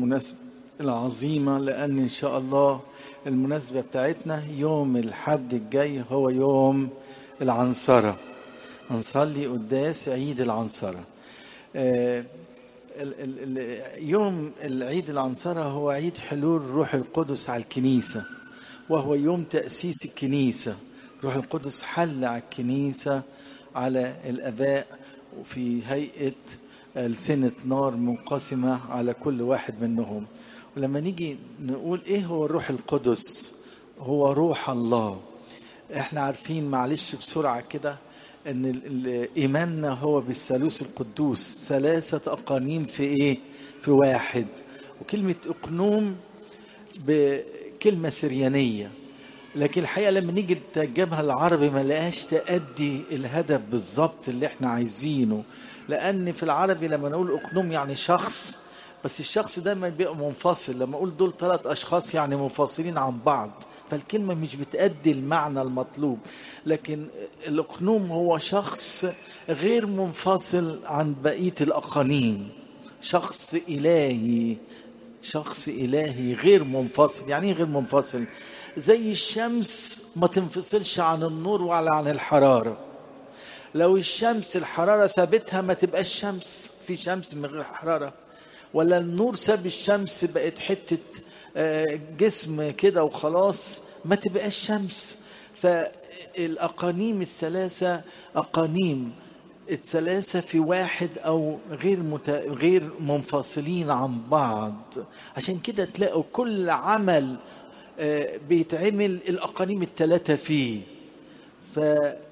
المناسبة العظيمة لأن إن شاء الله المناسبة بتاعتنا يوم الحد الجاي هو يوم العنصرة هنصلي قداس عيد العنصرة آه، ال- ال- ال- يوم العيد العنصرة هو عيد حلول روح القدس على الكنيسة وهو يوم تأسيس الكنيسة روح القدس حل على الكنيسة على الآباء في هيئة ألسنة نار منقسمة على كل واحد منهم ولما نيجي نقول إيه هو الروح القدس هو روح الله احنا عارفين معلش بسرعة كده ان ال- ال- ايماننا هو بالثالوث القدوس ثلاثة اقانيم في ايه في واحد وكلمة اقنوم بكلمة سريانية لكن الحقيقة لما نيجي نترجمها العربي ما لقاش تأدي الهدف بالظبط اللي احنا عايزينه لأن في العربي لما نقول أقنوم يعني شخص بس الشخص دايما بيبقى منفصل لما أقول دول ثلاث أشخاص يعني منفصلين عن بعض فالكلمة مش بتأدي المعنى المطلوب لكن الأقنوم هو شخص غير منفصل عن بقية الأقانيم شخص إلهي شخص إلهي غير منفصل يعني إيه غير منفصل زي الشمس ما تنفصلش عن النور ولا عن الحرارة لو الشمس الحرارة سابتها ما تبقاش شمس في شمس من غير حرارة ولا النور ساب الشمس بقت حتة آه، جسم كده وخلاص ما تبقاش شمس فالأقانيم الثلاثة أقانيم الثلاثة في واحد أو غير مت... غير منفصلين عن بعض عشان كده تلاقوا كل عمل آه، بيتعمل الأقانيم الثلاثة فيه ف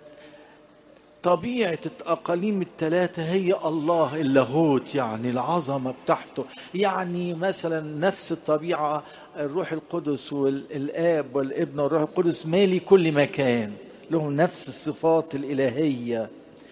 طبيعة الأقاليم الثلاثة هي الله اللاهوت يعني العظمة بتاعته يعني مثلا نفس الطبيعة الروح القدس والآب والابن والروح القدس مالي كل مكان لهم نفس الصفات الإلهية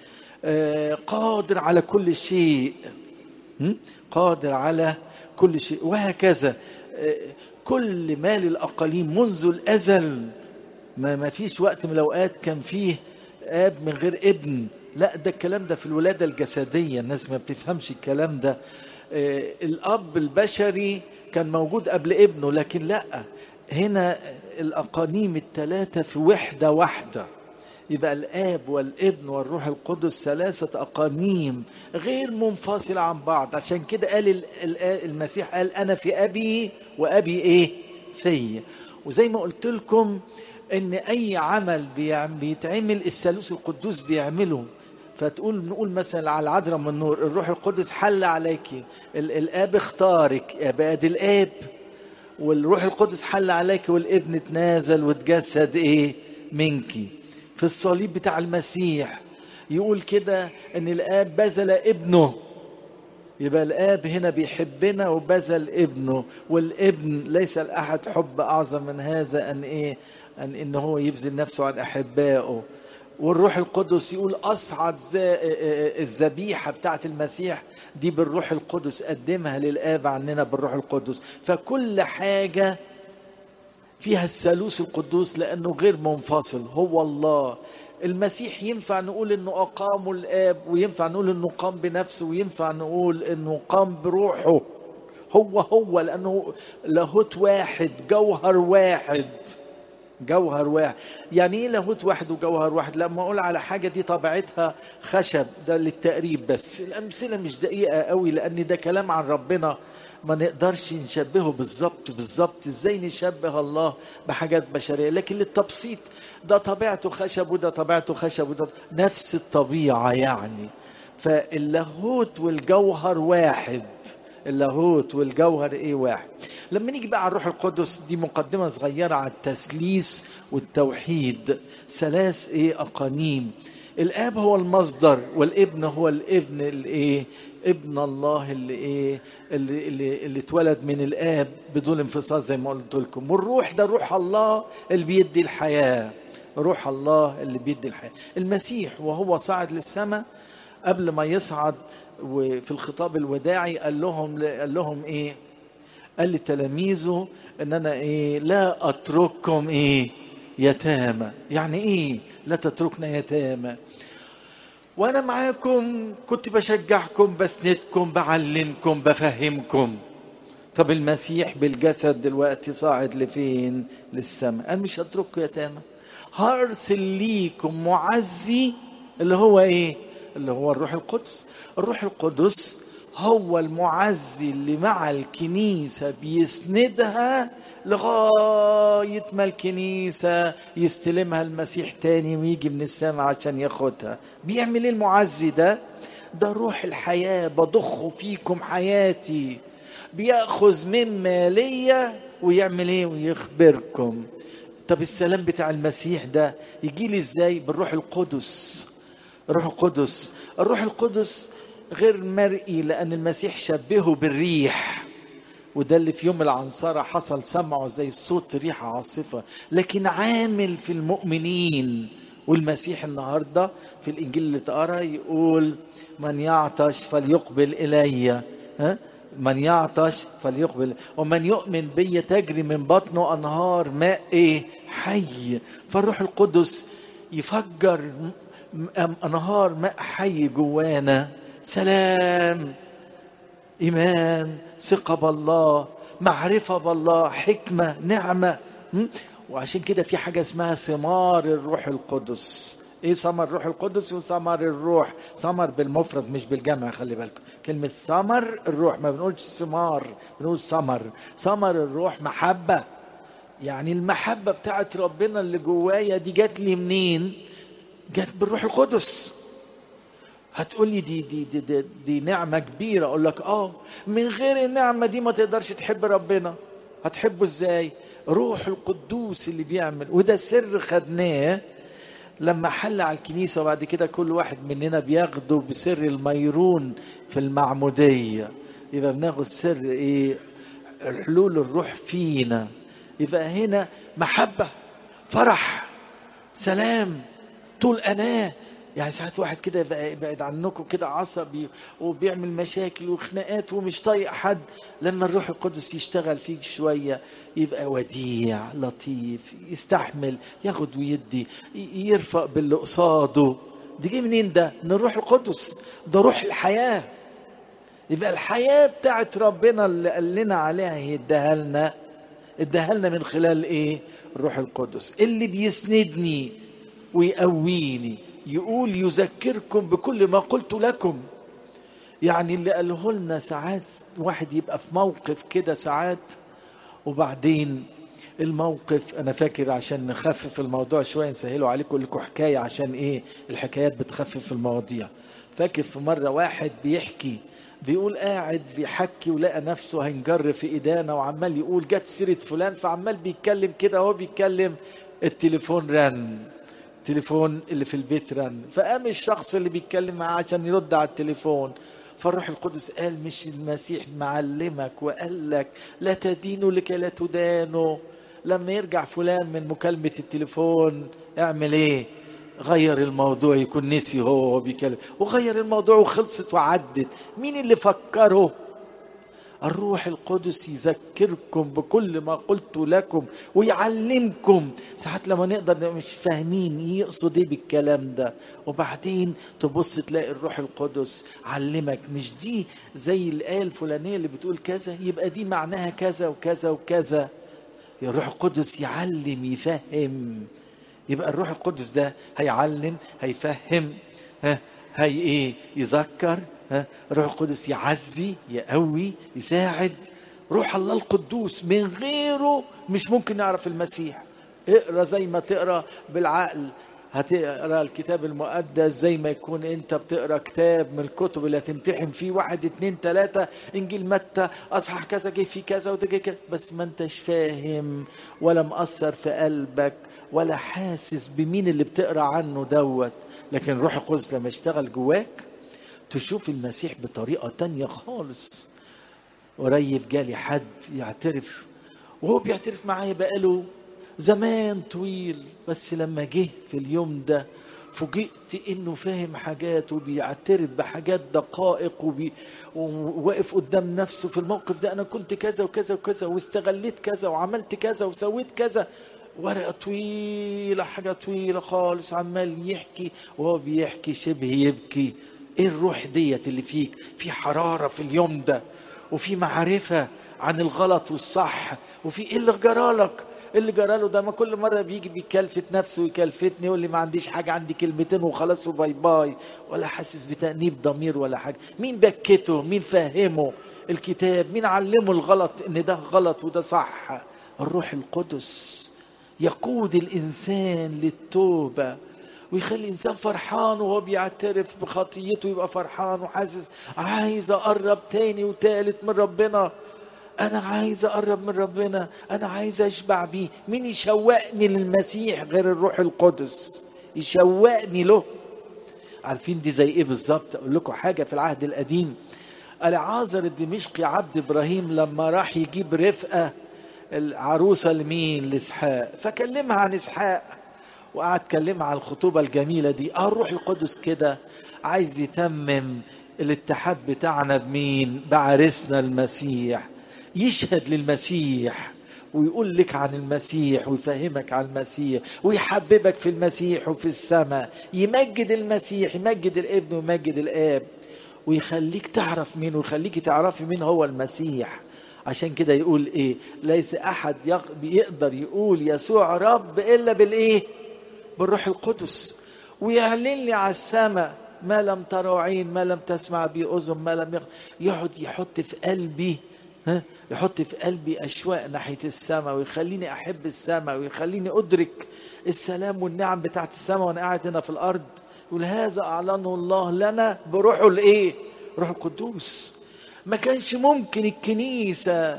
آه، قادر على كل شيء م? قادر على كل شيء وهكذا آه، كل ما للأقاليم منذ الأزل ما ما فيش وقت من الأوقات كان فيه اب من غير ابن لا ده الكلام ده في الولادة الجسدية الناس ما بتفهمش الكلام ده آه، الاب البشري كان موجود قبل ابنه لكن لا هنا الاقانيم الثلاثة في وحدة واحدة يبقى الاب والابن والروح القدس ثلاثة اقانيم غير منفصلة عن بعض عشان كده قال ال- ال- المسيح قال انا في ابي وابي ايه في وزي ما قلت لكم ان اي عمل بيعم- بيتعمل الثالوث القدوس بيعمله فتقول نقول مثلا على العذراء من النور الروح القدس حل عليك ال- الاب اختارك يا باد الاب والروح القدس حل عليك والابن تنازل وتجسد ايه منك في الصليب بتاع المسيح يقول كده ان الاب بذل ابنه يبقى الاب هنا بيحبنا وبذل ابنه والابن ليس لاحد حب اعظم من هذا ان ايه ان ان هو يبذل نفسه عن احبائه والروح القدس يقول اصعد ذا- الذبيحه بتاعت المسيح دي بالروح القدس قدمها للاب عننا بالروح القدس فكل حاجه فيها الثالوث القدوس لانه غير منفصل هو الله المسيح ينفع نقول انه اقامه الاب وينفع نقول انه قام بنفسه وينفع نقول انه قام بروحه هو هو لانه لاهوت واحد جوهر واحد جوهر واحد يعني ايه لاهوت واحد وجوهر واحد لما اقول على حاجه دي طبيعتها خشب ده للتقريب بس الامثله مش دقيقه قوي لان ده كلام عن ربنا ما نقدرش نشبهه بالظبط بالظبط ازاي نشبه الله بحاجات بشريه لكن للتبسيط ده طبيعته خشب وده طبيعته خشب وده نفس الطبيعه يعني فاللاهوت والجوهر واحد اللاهوت والجوهر ايه واحد لما نيجي بقى على الروح القدس دي مقدمة صغيرة على التثليث والتوحيد ثلاث ايه اقانيم الاب هو المصدر والابن هو الابن الايه ابن الله اللي ايه اللي اللي, اللي اتولد من الاب بدون انفصال زي ما قلت لكم والروح ده روح الله اللي بيدي الحياه روح الله اللي بيدي الحياه المسيح وهو صاعد للسماء قبل ما يصعد وفي الخطاب الوداعي قال لهم قال لهم ايه قال لتلاميذه ان انا ايه لا اترككم ايه يتامى يعني ايه لا تتركنا يتامى وانا معاكم كنت بشجعكم بسندكم بعلمكم بفهمكم طب المسيح بالجسد دلوقتي صاعد لفين للسماء قال مش هترككم يتامى هرسل ليكم معزي اللي هو ايه اللي هو الروح القدس الروح القدس هو المعزي اللي مع الكنيسة بيسندها لغاية ما الكنيسة يستلمها المسيح تاني ويجي من السماء عشان ياخدها بيعمل ايه المعزي ده ده روح الحياة بضخ فيكم حياتي بياخذ مما ليا ويعمل ايه ويخبركم طب السلام بتاع المسيح ده يجي لي ازاي بالروح القدس الروح القدس الروح القدس غير مرئي لان المسيح شبهه بالريح وده اللي في يوم العنصرة حصل سمعه زي صوت ريحة عاصفة لكن عامل في المؤمنين والمسيح النهاردة في الإنجيل اللي تقرأ يقول من يعطش فليقبل إلي ها من يعطش فليقبل ومن يؤمن بي تجري من بطنه انهار ماء ايه حي فالروح القدس يفجر انهار ماء حي جوانا سلام ايمان ثقه بالله معرفه بالله حكمه نعمه وعشان كده في حاجه اسمها ثمار الروح القدس ايه ثمر الروح القدس وثمر الروح ثمر بالمفرد مش بالجمع خلي بالكم كلمة ثمر الروح ما بنقولش ثمار بنقول ثمر ثمر الروح محبة يعني المحبة بتاعت ربنا اللي جوايا دي جات لي منين جات بالروح القدس هتقول لي دي, دي, دي, دي, دي نعمة كبيرة أقول لك آه من غير النعمة دي ما تقدرش تحب ربنا هتحبه إزاي روح القدوس اللي بيعمل وده سر خدناه لما حل على الكنيسة وبعد كده كل واحد مننا بياخده بسر الميرون في المعمودية يبقى بناخد سر ايه حلول الروح فينا يبقى هنا محبة فرح سلام طول أناه يعني ساعات واحد كده يبقى يبعد عنكم كده عصبي وبيعمل مشاكل وخناقات ومش طايق حد لما الروح القدس يشتغل فيك شوية يبقى وديع لطيف يستحمل ياخد ويدي يرفق باللي قصاده دي جاي منين ده؟ من الروح القدس ده روح الحياة يبقى الحياة بتاعت ربنا اللي قال لنا عليها يديها لنا اداها لنا من خلال ايه؟ الروح القدس اللي بيسندني ويقويني يقول يذكركم بكل ما قلت لكم يعني اللي قاله لنا ساعات واحد يبقى في موقف كده ساعات وبعدين الموقف انا فاكر عشان نخفف الموضوع شويه نسهله عليكم لكم حكايه عشان ايه الحكايات بتخفف المواضيع فاكر في مره واحد بيحكي بيقول قاعد بيحكي ولقى نفسه هينجر في ايدانا وعمال يقول جت سيره فلان فعمال بيتكلم كده وهو بيتكلم التليفون رن التليفون اللي في البيت رن فقام الشخص اللي بيتكلم معاه عشان يرد على التليفون فالروح القدس قال مش المسيح معلمك وقال لك لا تدينوا لكي لا تدانوا لما يرجع فلان من مكالمة التليفون اعمل ايه غير الموضوع يكون نسي هو بيكلم وغير الموضوع وخلصت وعدت مين اللي فكره الروح القدس يذكركم بكل ما قلت لكم ويعلمكم ساعات لما نقدر مش فاهمين يقصد ايه بالكلام ده وبعدين تبص تلاقي الروح القدس علمك مش دي زي الآية الفلانية اللي بتقول كذا يبقى دي معناها كذا وكذا وكذا الروح القدس يعلم يفهم يبقى الروح القدس ده هيعلم هيفهم ها هي ايه يذكر ها الروح القدس يعزي يقوي يساعد روح الله القدوس من غيره مش ممكن نعرف المسيح اقرا زي ما تقرا بالعقل هتقرا الكتاب المقدس زي ما يكون انت بتقرا كتاب من الكتب اللي هتمتحن فيه واحد اتنين تلاته انجيل متى اصحاح كذا جه فيه كذا وده جه كذا بس ما انتش فاهم ولا مأثر في قلبك ولا حاسس بمين اللي بتقرا عنه دوت لكن الروح القدس لما يشتغل جواك تشوف المسيح بطريقة تانية خالص قريب جالي حد يعترف وهو بيعترف معايا بقاله زمان طويل بس لما جه في اليوم ده فوجئت انه فاهم حاجات وبيعترف بحاجات دقائق وبي... وواقف قدام نفسه في الموقف ده انا كنت كذا وكذا وكذا واستغليت كذا وعملت كذا وسويت كذا ورقة طويلة حاجة طويلة خالص عمال يحكي وهو بيحكي شبه يبكي ايه الروح ديت اللي فيك في حرارة في اليوم ده وفي معرفة عن الغلط والصح وفي ايه اللي جرالك اللي جراله ده ما كل مرة بيجي بيكلفت نفسه ويكلفتني يقول لي ما عنديش حاجة عندي كلمتين وخلاص وباي باي ولا حاسس بتأنيب ضمير ولا حاجة مين بكته مين فهمه الكتاب مين علمه الغلط ان ده غلط وده صح الروح القدس يقود الإنسان للتوبة ويخلي الإنسان فرحان وهو بيعترف بخطيته يبقى فرحان وحاسس عايز أقرب تاني وتالت من ربنا أنا عايز أقرب من ربنا أنا عايز أشبع بيه مين يشوقني للمسيح غير الروح القدس يشوقني له عارفين دي زي إيه بالظبط أقول لكم حاجة في العهد القديم العازر الدمشقي عبد إبراهيم لما راح يجيب رفقة العروسة لمين لإسحاق فكلمها عن إسحاق وقعد كلمها عن الخطوبة الجميلة دي اه الروح القدس كده عايز يتمم الاتحاد بتاعنا بمين بعرسنا المسيح يشهد للمسيح ويقول لك عن المسيح ويفهمك عن المسيح ويحببك في المسيح وفي السماء يمجد المسيح يمجد الابن ويمجد الاب ويخليك تعرف مين ويخليك تعرفي مين هو المسيح عشان كده يقول ايه ليس احد يقدر يقول يسوع رب الا بالايه بالروح القدس ويعلن لي على السماء ما لم تروا عين ما لم تسمع به اذن ما لم يقعد يحط في قلبي ها يحط في قلبي اشواق ناحيه السماء ويخليني احب السماء ويخليني ادرك السلام والنعم بتاعت السماء وانا قاعد هنا في الارض يقول هذا اعلنه الله لنا بروحه الايه روح القدوس ما كانش ممكن الكنيسة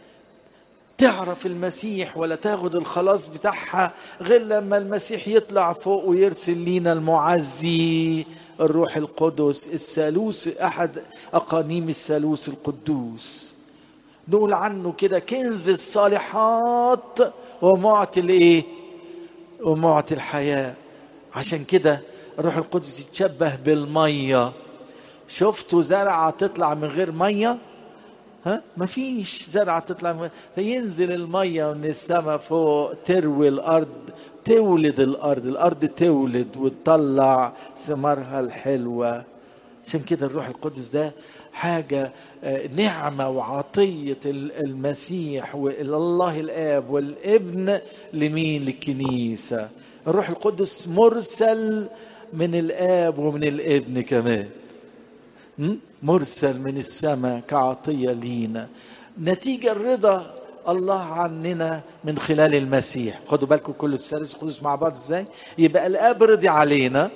تعرف المسيح ولا تاخد الخلاص بتاعها غير لما المسيح يطلع فوق ويرسل لينا المعزي الروح القدس الثالوث أحد أقانيم الثالوث القدوس نقول عنه كده كنز الصالحات ومعطي الايه ومعطي الحياة عشان كده الروح القدس يتشبه بالميه شفتوا زرعة تطلع من غير مية ها مفيش زرعة تطلع من فينزل المية من السماء فوق تروي الأرض تولد الأرض الأرض تولد وتطلع ثمارها الحلوة عشان كده الروح القدس ده حاجة نعمة وعطية المسيح والله الآب والابن لمين للكنيسة الروح القدس مرسل من الآب ومن الابن كمان مرسل من السماء كعطية لينا نتيجة الرضا الله عننا من خلال المسيح خدوا بالكم كل الثالث القدس مع بعض ازاي يبقى الاب رضي علينا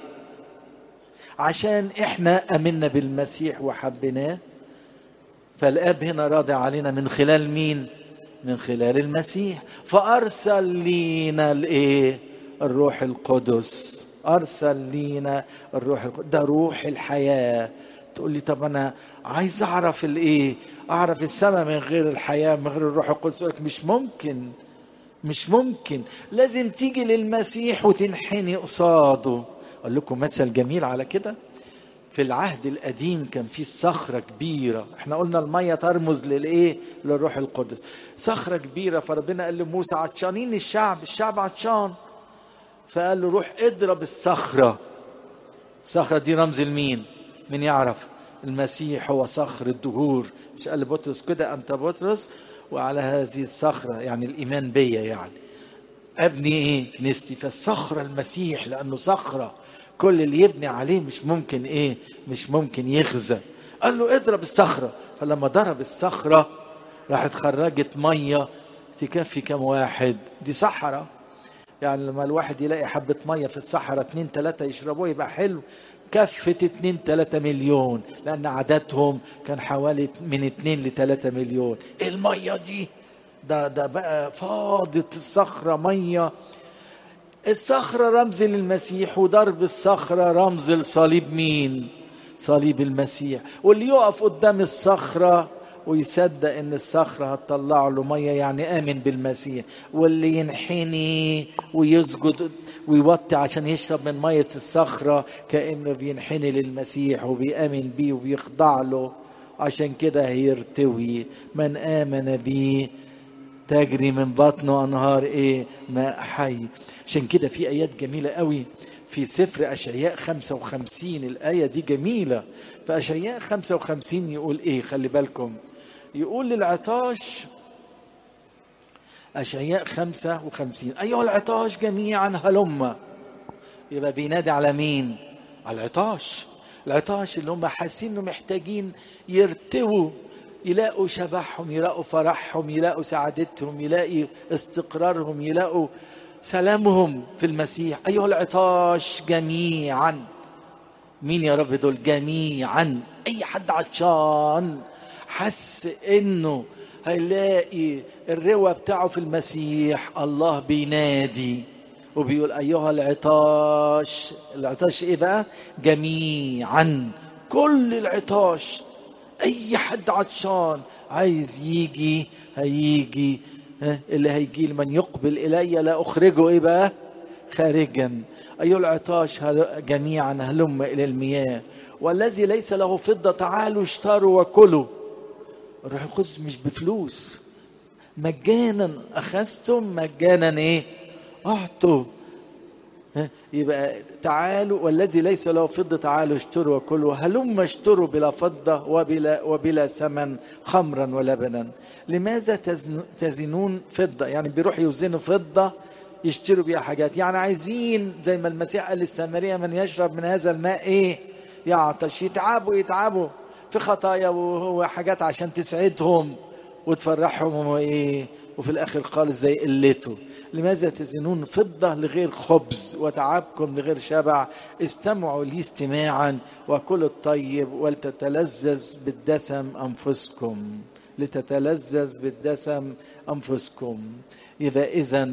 عشان احنا امنا بالمسيح وحبيناه فالاب هنا راضي علينا من خلال مين من خلال المسيح فارسل لينا الايه الروح القدس ارسل لينا الروح القدس ده روح الحياه تقول لي طب انا عايز اعرف الايه اعرف السماء من غير الحياه من غير الروح القدس لك مش ممكن مش ممكن لازم تيجي للمسيح وتنحني قصاده اقول لكم مثل جميل على كده في العهد القديم كان في صخرة كبيرة احنا قلنا المية ترمز للايه للروح القدس صخرة كبيرة فربنا قال لموسى عطشانين الشعب الشعب عطشان فقال له روح اضرب الصخرة الصخرة دي رمز لمين من يعرف المسيح هو صخر الدهور مش قال بطرس كده انت بطرس وعلى هذه الصخرة يعني الإيمان بيا يعني أبني إيه كنيستي فالصخرة المسيح لأنه صخرة كل اللي يبني عليه مش ممكن إيه مش ممكن يخزى قال له اضرب الصخرة فلما ضرب الصخرة راحت خرجت مية تكفي كم واحد دي صحراء يعني لما الواحد يلاقي حبة مية في الصحراء اتنين تلاتة يشربوه يبقى حلو كفت اتنين تلاتة مليون لأن عددهم كان حوالي من اتنين لتلاتة مليون المية دي ده ده بقى فاضت الصخرة مية الصخرة رمز للمسيح وضرب الصخرة رمز لصليب مين صليب المسيح واللي يقف قدام الصخرة ويصدق ان الصخرة هتطلع له مية يعني امن بالمسيح واللي ينحني ويسجد ويوطي عشان يشرب من مية الصخرة كأنه بينحني للمسيح وبيأمن بيه وبيخضع له عشان كده هيرتوي من آمن بيه تجري من بطنه أنهار إيه ماء حي عشان كده في آيات جميلة قوي في سفر أشعياء 55 الآية دي جميلة فأشعياء 55 يقول إيه خلي بالكم يقول للعطاش أشعياء خمسة وخمسين أيها العطاش جميعا هلم يبقى بينادي على مين على العطاش العطاش اللي هم حاسين انه محتاجين يرتووا يلاقوا شبعهم يلاقوا فرحهم يلاقوا سعادتهم يلاقوا استقرارهم يلاقوا سلامهم في المسيح أيها العطاش جميعا مين يا رب دول جميعا أي حد عطشان حس إنه هيلاقي الروى بتاعه في المسيح الله بينادي وبيقول أيها العطاش العطاش إيه بقى جميعا كل العطاش أي حد عطشان عايز يجي هيجي اللي هيجي لمن يقبل إلي لا أخرجه إيه بقى خارجا أيها العطاش جميعا هلم إلى المياه والذي ليس له فضة تعالوا اشتروا وكلوا الروح القدس مش بفلوس مجانا أخذتم مجانا إيه أعطوا يبقى تعالوا والذي ليس له فضة تعالوا اشتروا وكلوا هلم اشتروا بلا فضة وبلا, وبلا ثمن خمرا ولبنا لماذا تزنون فضة يعني بيروح يوزنوا فضة يشتروا بيها حاجات يعني عايزين زي ما المسيح قال للسامرية من يشرب من هذا الماء ايه يعطش يتعبوا يتعبوا في خطايا وحاجات عشان تسعدهم وتفرحهم وايه وفي الاخر خالص زي قلته لماذا تزنون فضة لغير خبز وتعبكم لغير شبع استمعوا لي استماعا وكل الطيب ولتتلذذ بالدسم أنفسكم لتتلذذ بالدسم أنفسكم إذا إذا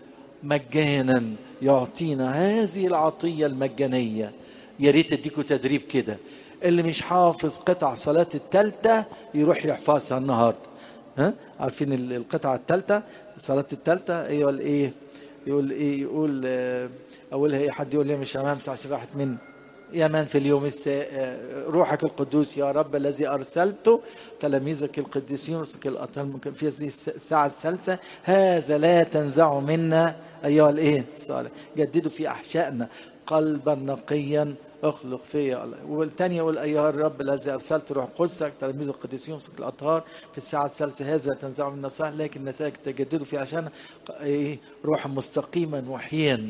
مجانا يعطينا هذه العطية المجانية يا ريت اديكوا تدريب كده اللي مش حافظ قطع صلاة التالتة يروح يحفظها النهارده ها عارفين القطعة التالتة صلاة التالتة ايوه الايه يقول ايه يقول اه اولها ايه حد يقول لي مش امام عشان راحت من يا من في اليوم السا... روحك القدوس يا رب الذي ارسلته تلاميذك القديسين ورسلك الاطهار ممكن في هذه الساعه الثالثه هذا لا تنزع منا ايها الايه الصالح جددوا في احشائنا قلبا نقيا اخلق فيا الله والثانية يقول أيها الرب الذي أرسلت روح قدسك تلاميذ القديسين ومسك الأطهار في الساعة الثالثة هذا تنزع من النصائح لكن نسائك تجددوا في عشان إيه روحا مستقيما وحيا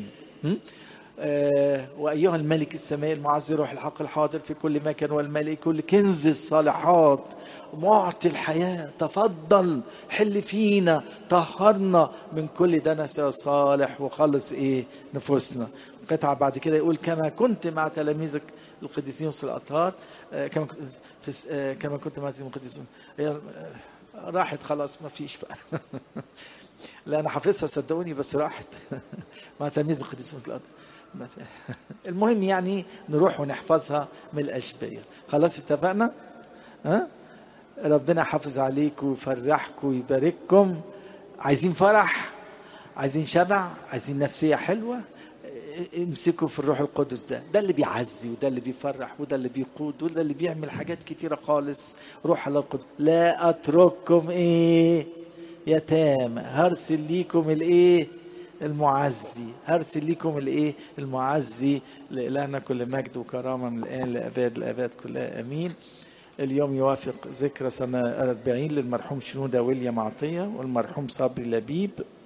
آه وأيها الملك السماء المعزي روح الحق الحاضر في كل مكان والملك كل كنز الصالحات معطي الحياة تفضل حل فينا طهرنا من كل دنس يا صالح وخلص ايه نفوسنا قطعة بعد كده يقول كما كنت مع تلاميذك القديسين في الأطهار آه كما في آه كما كنت مع القديسين هي راحت خلاص ما فيش بقى لا أنا حافظها صدقوني بس راحت مع تلاميذ القديسين في الأطهار المهم يعني نروح ونحفظها من الأشبية خلاص اتفقنا ها ربنا يحافظ عليكم ويفرحكم ويبارككم عايزين فرح عايزين شبع عايزين نفسية حلوة امسكوا في الروح القدس ده ده اللي بيعزي وده اللي بيفرح وده اللي بيقود وده اللي بيعمل حاجات كتيرة خالص روح الله القدس لا أترككم إيه يتامى هرسل ليكم الإيه المعزي هرسل لكم الايه المعزي لإلهنا كل مجد وكرامة من الآن لأباد الآباد كلها أمين اليوم يوافق ذكرى سنة 40 للمرحوم شنودة ويليام عطية والمرحوم صبري لبيب